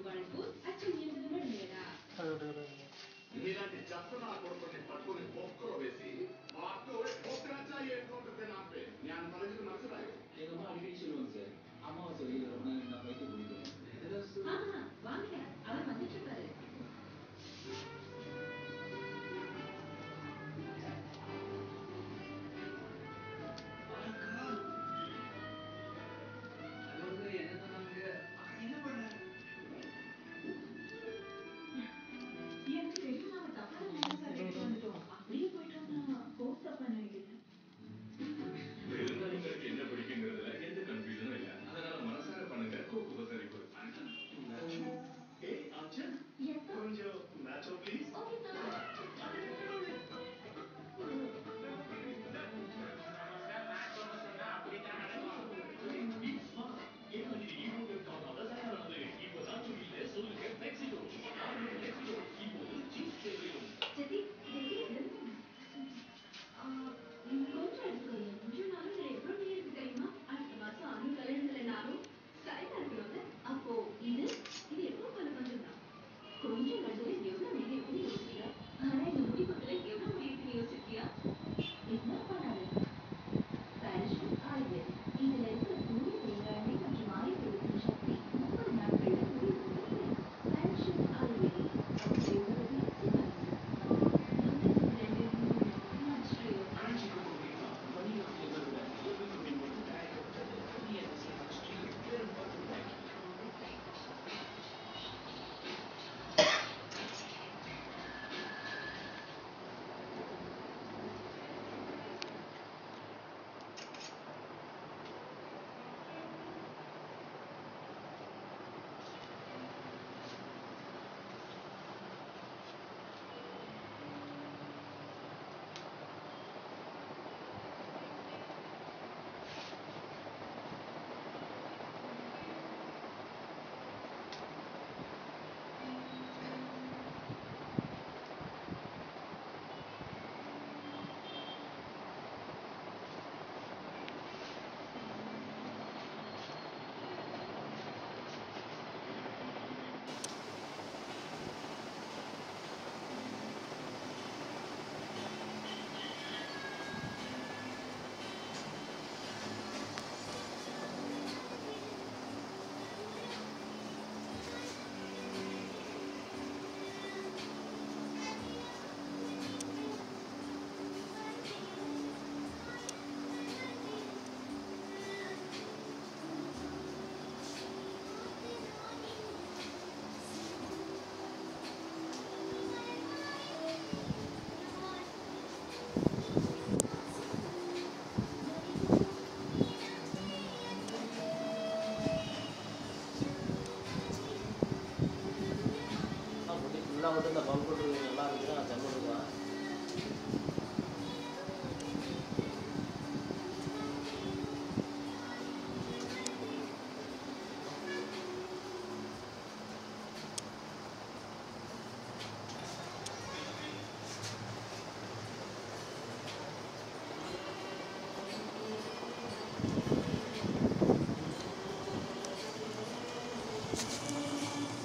వరకు అచ్చయ్యేందుకు మడిలేడా మీలాంటి చెత్త నా కొడుకుని పట్టుకుని బొక్కలో వేసి మా అక్క బొక్కరాజా ఏంటో పేనాపే ഞാൻ പറഞ്ഞത് മനസ്സിലായോ எங்க அம்மா அடிக்கடி சொல்லுவாங்க சார் அமாவாசை வெளியில் ரொம்ப நாள் நான் பைக்கு பிடிக்கும் ஆஹா வாங்க அவர் வந்துட்டு இருக்காரு எனக்கு தெரியும் நாம தப்பான நேரம் கரெக்ட் வந்துட்டோம் அப்படியே போயிட்டோம்னா கோப் தப்பா நினைக்கிறேன் விருந்தாளிங்களுக்கு என்ன பிடிக்குங்கிறதுல எந்த கன்ஃபியூஷனும் இல்ல அதனால மனசார பண்ணுங்க கோக்கு பசரிப்பு ஏய் ஆச்சன் எப்போ கொஞ்சம் நாச்சோ ப்ளீஸ் ஓகே சரி கொஞ்சம் எடுத்துக்கோ கொஞ்சம் நாளும் இதுல எவ்வளவு நீர் இருக்கு தெரியுமா அடுத்த மாசம் அனு கல்யாணத்துல நானும் ஸ்டைலா இருக்கணும்ல அப்போ இது இது எப்போ பண்ண கொஞ்சம் தான் கொஞ்சம் லட்டுல எவ்வளவு நீர் இருக்குன்னு யோசிக்கியா ஆனா இந்த முடிவுக்குள்ள எவ்வளவு நீர் இருக்குன்னு யோசிக்கியா இக்னோர் பண்ணாது பேரிஷும் ஆயுர்வேதிக் இதுல இருக்கிற சூரிய தேங்காய் மற்றும் ஆயுர்வேதத்தின் சக்தி முப்பது நாட்கள்ல முடி உதிர்வு பேரிஷும் ஆயுர்வேதிக் உபயோகத்தில் சிறந்தது ரெண்டு மூணு மாஸ்டர் ஃபுல்லாக வந்து இந்த கம்ப்யூட்டர் நல்லா இருந்துச்சுன்னா நான் செம்ம இருக்கேன்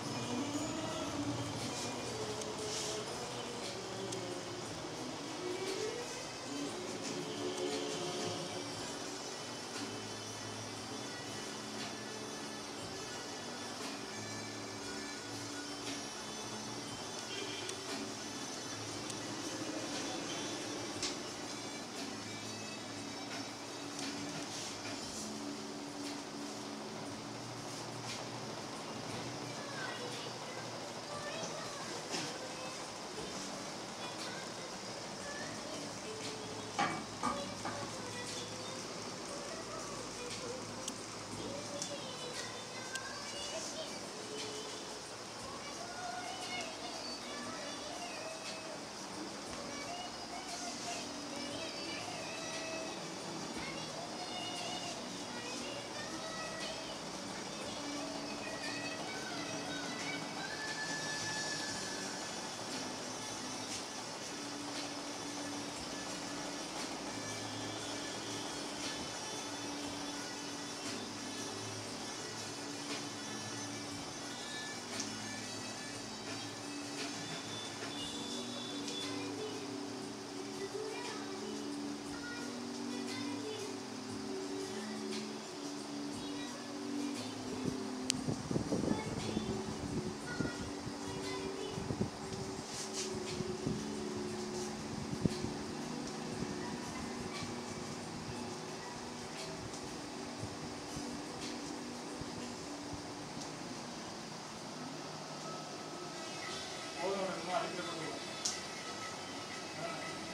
ஆ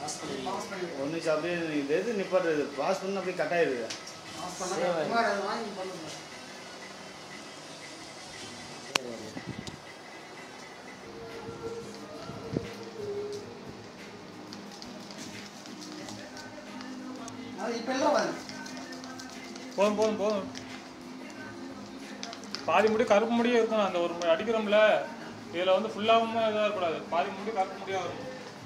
பாஸ் பண்ணிருக்கீங்க பாஸ் பண்ணி ஒரு நிமிஷம் அப்படியே இது எது நிப்பாட்டுறது பாஸ் பண்ண அப்படியே கட் ஆயிடுது பாஸ் சரி, பண்ணா வாங்க. குமார் அதை வாங்கி பண்ணுங்க சரி, சரி. அது இப்போ எல்லாம் வருது போதும் போதும் போதும் பாதி முடி கருப்பு முடியே இருக்கும் அந்த ஒரு முடி அடிக்கிறோம்ல இதில் வந்து ஃபுல்லாகவும் இதாக இருக்கக்கூடாது பாதி முடி கருப்பு முடியாக இருக்கும்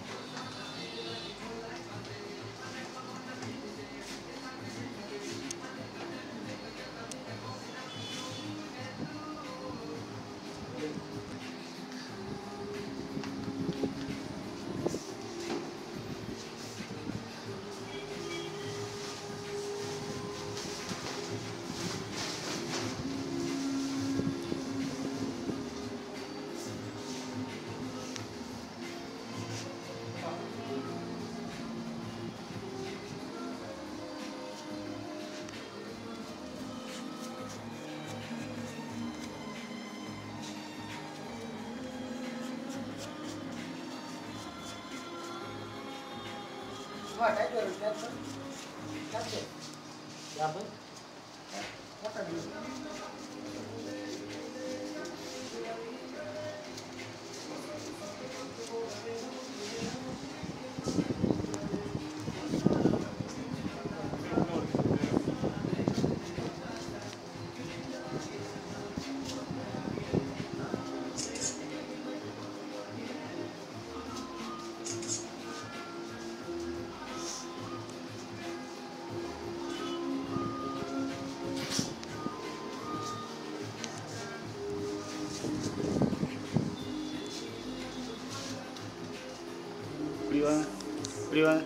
வா டைட் வருது கேட்ச் கேட்ச் யாப்பு போட்டா இப்படி வாங்க இப்படி வாங்க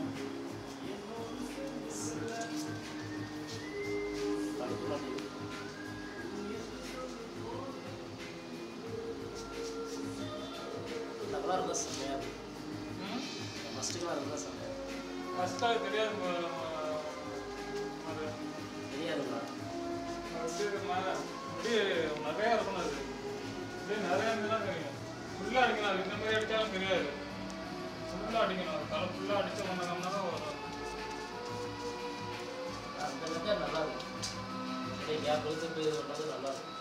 இந்த கலர் இருந்தால் செம்மையாக இருக்கும் ஃபஸ்ட்டு கலர் இருந்தால் செம்மையாக இருக்கும் ஃபஸ்ட்டாக தெரியாது ம- ம- அது தெரியாதுங்களா அப்படியே ம- அப்படியே நிறையா இருக்கணும் அது அப்படியே நிறையா இருந்தால் தெரியும் ஃபுல்லாக அடிக்கணும் அது இந்த மாதிரி அடித்தாலும் தெரியாது ஃபுல்லாக அடிக்கணும் அது தலை ஃபுல்லாக அடிச்சு வந்தோம்னா தான் வரும் அந்த மெத்தட் நல்லா இருக்கும் அப்படியே கேப் இழுத்துட்டு இது பண்ணது நல்லா இருக்கும்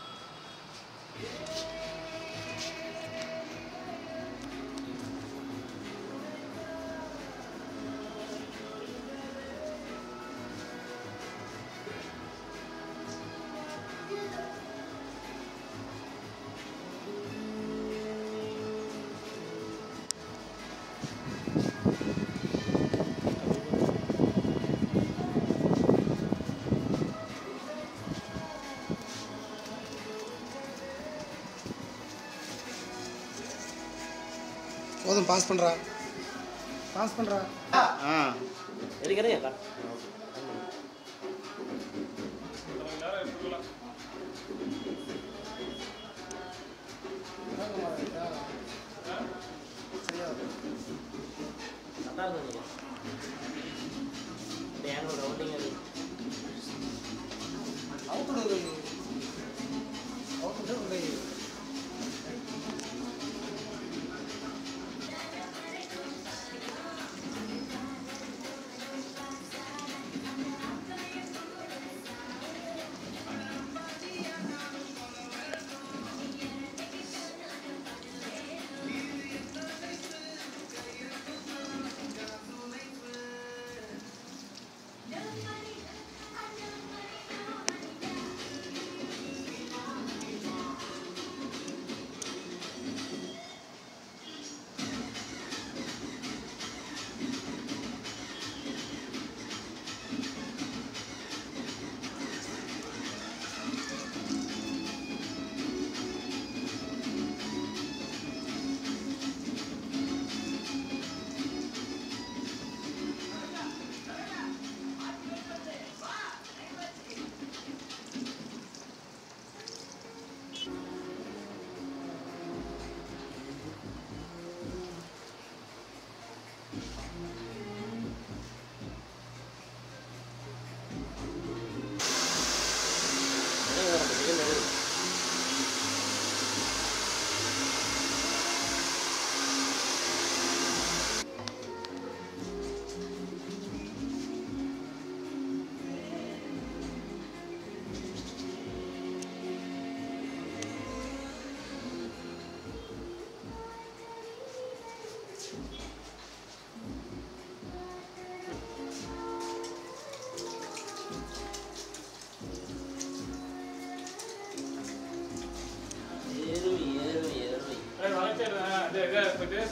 போதும் பாஸ் பண்ணுறா பாஸ் பண்ணுறா ஆ எடுக்கிறேன் கட் கொஞ்ச நேரம் எடுத்துக்கலாம் சரியா கரெக்டாக இருந்தது இந்த ஏனோட ரவுண்டிங் அது அவுட்டு அவுட்டு உள்ளே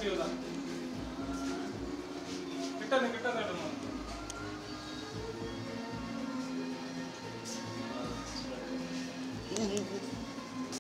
நெகட்டிவ் தான் கிட்ட கிட்ட தட்டணும் ம், ம், ம்.